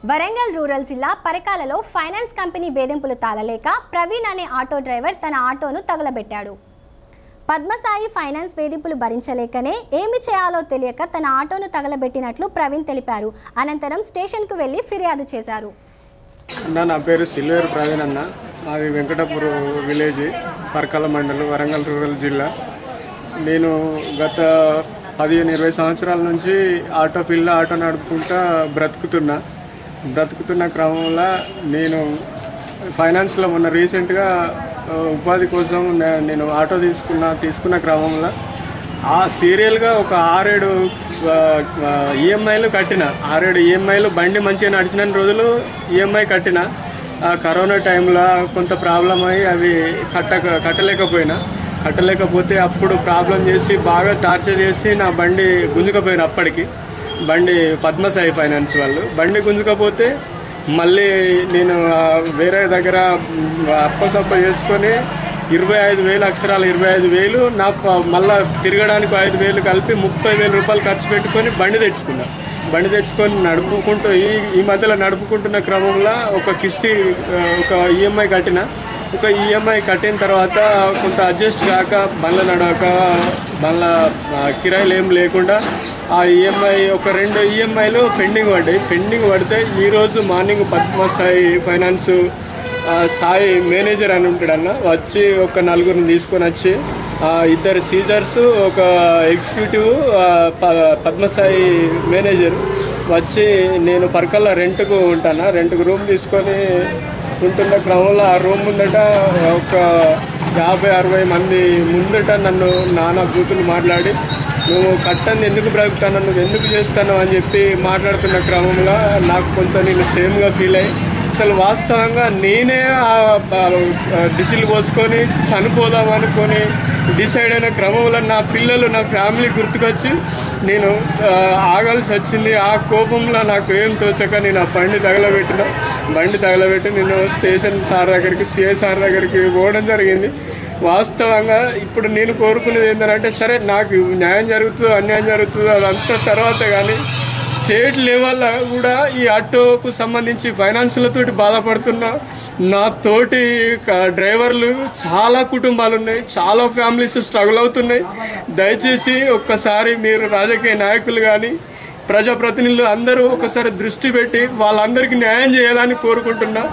Warangal rural జిల్లా పరకాలలో finance company బేదింపులు తాళలేక ప్రవీణ్ అనే ఆటో డ్రైవర్ తన ఆటోను తగలబెట్టాడు పద్మసాయి ఫైనాన్స్ వేధింపులు భరించలేకనే ఏమి చేయాలో తెలియక తన ఆటోను తగలబెట్టినట్లు ప్రవీణ్ తెలిపారు అనంతరం స్టేషన్కు వెళ్లి ఫిర్యాదు చేశారు అన్న నా పేరు సిల్వేరు ప్రవీణ్ అన్న మాది వెంకటపూర్ విలేజ్ పరకాల మండలం వరంగల్ రూరల్ జిల్లా నేను గత పదిహేను ఇరవై సంవత్సరాల నుంచి ఆటో ఫీల్డ్లో ఆటో నడుపుకుంటా బ్రతుకుతున్నా బ్రతుకుతున్న క్రమంలో నేను ఫైనాన్స్లో మొన్న రీసెంట్గా ఆ, ఉపాధి కోసం నే- నేను ఆటో తీసుకున్న తీసుకున్న క్రమంలో ఆ సీరియల్గా ఒక ఆరేడు ఈఎంఐలు కట్టిన ఆరేడు ఈఎంఐలు బండి మంచిగా నడిచిన రోజులు ఈఎంఐ కట్టిన ఆ కరోనా టైంలో కొంత ప్రాబ్లం అయ్యి అవి కట్టక కట్టలేకపోయినా కట్టలేకపోతే అప్పుడు ప్రాబ్లం చేసి బాగా టార్చర్ చేసి నా బండి గుంజుకపోయిన అప్పటికి బండి పద్మసాయి ఫైనాన్స్ వాళ్ళు బండి గుంజుకపోతే మళ్ళీ నేను ఆ, వేరే దగ్గర మ్, అప్పసప్ప చేసుకొని ఇరవై ఐదు వేలు అక్షరాలు ఇరవై ఐదు వేలు నా ప- మళ్ళా తిరగడానికి ఐదు వేలు కలిపి ముప్పై వేల రూపాయలు ఖర్చు పెట్టుకొని బండి తెచ్చుకున్నా బండి తెచ్చుకొని నడుపుకుంటూ ఈ ఈ మధ్యలో నడుపుకుంటున్న క్రమంలో ఒక కిస్తీ ఆ, ఒక ఈఎంఐ కట్టిన ఒక ఈఎంఐ కట్టిన తర్వాత కొంత అడ్జస్ట్ కాక బండ్ల నడవక బండ్ల ఆ, కిరాయిలు ఏం లేకుండా ఆ ఈఎంఐ ఒక రెండు ఈఎంఐలు పెండింగ్ పడ్డాయి పెండింగ్ పడితే ఈరోజు మార్నింగ్ పద్మసాయి ఫైనాన్స్ ఆ, సాయి మేనేజర్ అని ఉంటాడన్న వచ్చి ఒక నలుగురిని తీసుకొని వచ్చి ఆ, ఇద్దరు సీజర్స్ ఒక ఎగ్జిక్యూటివ్ ఆ, ప- పద్మసాయి మేనేజర్ వచ్చి నేను పరకల్లా రెంట్కు ఉంటాను రెంట్కు రూమ్ తీసుకొని ఉంటున్న క్రమంలో ఆ రూమ్ ముందట ఒక యాభై అరవై మంది ముందట నన్ను నానా బూతులు మాట్లాడి నువ్వు కట్టంది ఎందుకు బ్రతుకుతాను నువ్వు ఎందుకు చేస్తాను అని చెప్పి మాట్లాడుతున్న క్రమంలో నాకు కొంత నేను సేమ్గా ఫీల్ అయ్యి అసలు వాస్తవంగా నేనే డిసిల్ పోసుకొని చనిపోదాం అనుకొని డిసైడ్ అయిన క్రమంలో నా పిల్లలు నా ఫ్యామిలీ గుర్తుకొచ్చి నేను ఆ, ఆగాల్సి వచ్చింది ఆ కోపంలో నాకు ఏం తోచక నేను ఆ బండి తగలబెట్టిన బండి తగలబెట్టి నేను స్టేషన్ సార్ దగ్గరికి సిఐ సార్ దగ్గరికి పోవడం జరిగింది వాస్తవంగా ఇప్పుడు నేను కోరుకునేది ఏంటంటే సరే నాకు న్యాయం జరుగుతుందో అన్యాయం జరుగుతుందో అదంతా తర్వాత కానీ స్టేట్ లెవెల్లో కూడా ఈ ఆటోకు సంబంధించి ఫైనాన్సులతోటి బాధపడుతున్న నా తోటి క- డ్రైవర్లు చాలా కుటుంబాలు ఉన్నాయి చాలా ఫ్యామిలీస్ స్ట్రగుల్ అవుతున్నాయి దయచేసి ఒక్కసారి మీరు రాజకీయ నాయకులు కానీ ప్రజాప్రతినిధులు అందరూ ఒకసారి దృష్టి పెట్టి వాళ్ళందరికీ న్యాయం చేయాలని కోరుకుంటున్నా